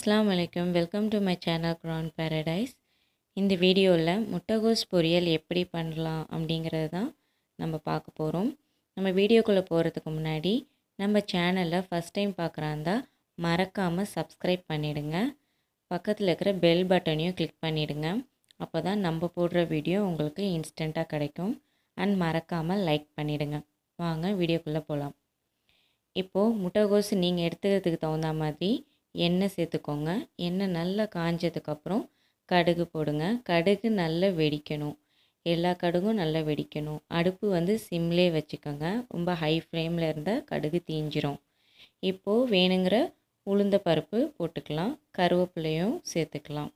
அஸ்ஸலாமு அலைக்கும் welcome to my channel க்ரான் பேரடைஸ் இந்த வீடியோவில் முட்டைகோஸ் பொரியல் எப்படி பண்ணலாம் அப்படிங்கிறது தான் நம்ம பார்க்க போகிறோம் நம்ம வீடியோக்குள்ளே போகிறதுக்கு முன்னாடி நம்ம சேனலில் ஃபஸ்ட் டைம் பார்க்குறாந்தா மறக்காமல் சப்ஸ்கிரைப் பண்ணிவிடுங்க பக்கத்தில் இருக்கிற பெல் பட்டனையும் கிளிக் பண்ணிவிடுங்க அப்போ தான் நம்ம போடுற வீடியோ உங்களுக்கு இன்ஸ்டண்ட்டாக கிடைக்கும் அண்ட் மறக்காமல் லைக் பண்ணிவிடுங்க வாங்க வீடியோக்குள்ளே போகலாம் இப்போது முட்டைகோஸ் நீங்கள் எடுத்துக்கிறதுக்கு தகுந்த மாதிரி எண்ணெய் சேர்த்துக்கோங்க எண்ணெய் நல்லா காஞ்சதுக்கப்புறம் கடுகு போடுங்க கடுகு நல்லா வெடிக்கணும் எல்லா கடுகும் நல்லா வெடிக்கணும் அடுப்பு வந்து சிம்லே வச்சுக்கோங்க ரொம்ப ஹை ஃப்ளேமில் இருந்தால் கடுகு தீஞ்சிரும் இப்போது வேணுங்கிற உளுந்த பருப்பு போட்டுக்கலாம் கருவேப்பிலையும் சேர்த்துக்கலாம்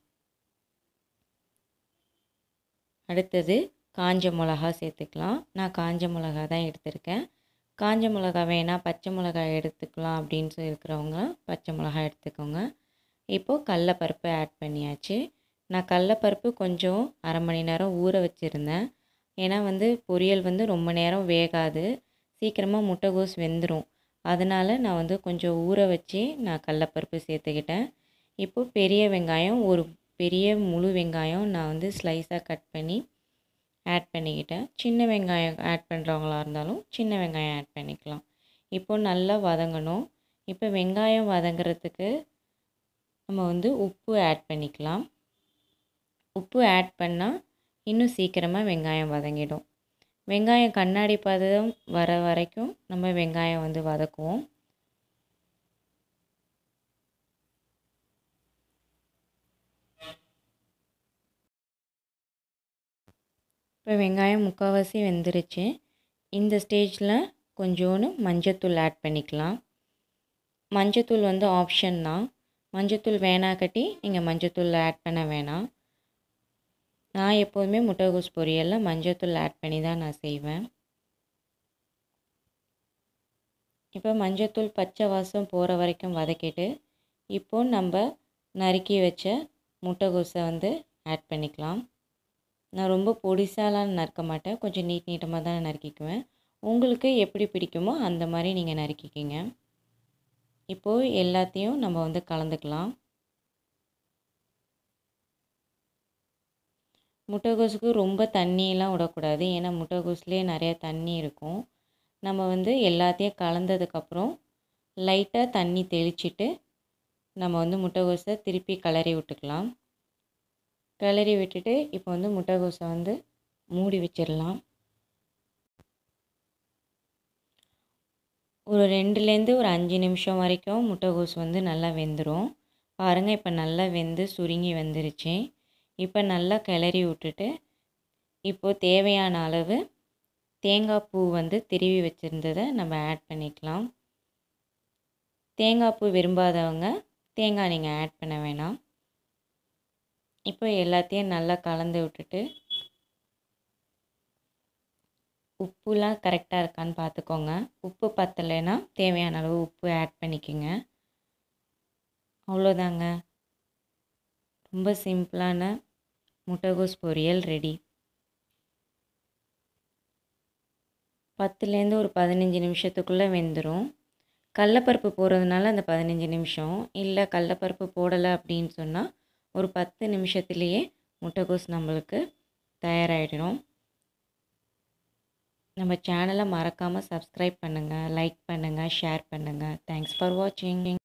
அடுத்தது காஞ்ச மிளகா சேர்த்துக்கலாம் நான் காஞ்ச மிளகா தான் எடுத்திருக்கேன் காஞ்ச மிளகா வேணால் பச்சை மிளகாய் எடுத்துக்கலாம் அப்படின்னு சொல்லி இருக்கிறவங்க பச்சை மிளகா எடுத்துக்கோங்க இப்போது கடலப்பருப்பு ஆட் பண்ணியாச்சு நான் கடலப்பருப்பு கொஞ்சம் அரை மணி நேரம் ஊற வச்சுருந்தேன் ஏன்னா வந்து பொரியல் வந்து ரொம்ப நேரம் வேகாது சீக்கிரமாக முட்டைகோஸ் வெந்துடும் அதனால் நான் வந்து கொஞ்சம் ஊற வச்சு நான் கடலப்பருப்பு சேர்த்துக்கிட்டேன் இப்போது பெரிய வெங்காயம் ஒரு பெரிய முழு வெங்காயம் நான் வந்து ஸ்லைஸாக கட் பண்ணி ஆட் பண்ணிக்கிட்டேன் சின்ன வெங்காயம் ஆட் பண்ணுறவங்களா இருந்தாலும் சின்ன வெங்காயம் ஆட் பண்ணிக்கலாம் இப்போது நல்லா வதங்கணும் இப்போ வெங்காயம் வதங்குறதுக்கு நம்ம வந்து உப்பு ஆட் பண்ணிக்கலாம் உப்பு ஆட் பண்ணால் இன்னும் சீக்கிரமாக வெங்காயம் வதங்கிடும் வெங்காயம் கண்ணாடி பதம் வர வரைக்கும் நம்ம வெங்காயம் வந்து வதக்குவோம் இப்போ வெங்காயம் முக்கால்வாசி வெந்துருச்சு இந்த ஸ்டேஜில் கொஞ்சோண்டு மஞ்சத்தூள் ஆட் பண்ணிக்கலாம் மஞ்சத்தூள் வந்து ஆப்ஷன் தான் மஞ்சத்தூள் வேணாக்கட்டி நீங்கள் மஞ்சத்தூள் ஆட் பண்ண வேணாம் நான் எப்போதுமே முட்டைகோஸ் பொரியலில் மஞ்சத்தூள் ஆட் பண்ணி தான் நான் செய்வேன் இப்போ மஞ்சத்தூள் பச்சை வாசம் போகிற வரைக்கும் வதக்கிட்டு இப்போது நம்ம நறுக்கி வச்ச முட்டைகோஸை வந்து ஆட் பண்ணிக்கலாம் நான் ரொம்ப பொடிசாலாம் நறுக்க மாட்டேன் கொஞ்சம் நீட் நீட்டமாக தான் நறுக்கிக்குவேன் உங்களுக்கு எப்படி பிடிக்குமோ அந்த மாதிரி நீங்கள் நறுக்கிக்கிங்க இப்போது எல்லாத்தையும் நம்ம வந்து கலந்துக்கலாம் முட்டைகோஸுக்கு ரொம்ப தண்ணியெலாம் விடக்கூடாது ஏன்னா முட்டைகோஸ்லேயே நிறைய தண்ணி இருக்கும் நம்ம வந்து எல்லாத்தையும் கலந்ததுக்கப்புறம் லைட்டாக தண்ணி தெளிச்சிட்டு நம்ம வந்து முட்டைகோஸை திருப்பி கிளறி விட்டுக்கலாம் கிளறி விட்டுட்டு இப்போ வந்து முட்டைகோஸை வந்து மூடி வச்சிடலாம் ஒரு ரெண்டுலேருந்து ஒரு அஞ்சு நிமிஷம் வரைக்கும் முட்டைகோஸ் வந்து நல்லா வெந்துடும் பாருங்கள் இப்போ நல்லா வெந்து சுருங்கி வந்துருச்சு இப்போ நல்லா கிளறி விட்டுட்டு இப்போது தேவையான அளவு தேங்காய் பூ வந்து திருவி வச்சுருந்ததை நம்ம ஆட் பண்ணிக்கலாம் தேங்காய் பூ விரும்பாதவங்க தேங்காய் நீங்கள் ஆட் பண்ண வேணாம் இப்போ எல்லாத்தையும் நல்லா கலந்து விட்டுட்டு உப்புலாம் கரெக்டாக இருக்கான்னு பார்த்துக்கோங்க உப்பு பத்தலைன்னா தேவையான அளவு உப்பு ஆட் பண்ணிக்கோங்க அவ்வளோதாங்க ரொம்ப சிம்பிளான முட்டைகோஸ் பொரியல் ரெடி பத்துலேருந்து ஒரு பதினஞ்சு நிமிஷத்துக்குள்ளே வெந்துடும் கடலப்பருப்பு போடுறதுனால அந்த பதினஞ்சு நிமிஷம் இல்லை கடலப்பருப்பு போடலை அப்படின்னு சொன்னால் ஒரு பத்து நிமிஷத்துலேயே முட்டைகோஸ் நம்மளுக்கு தயாராகிடும் நம்ம சேனலை மறக்காமல் சப்ஸ்கிரைப் பண்ணுங்கள் லைக் பண்ணுங்கள் ஷேர் பண்ணுங்கள் தேங்க்ஸ் ஃபார் வாட்சிங்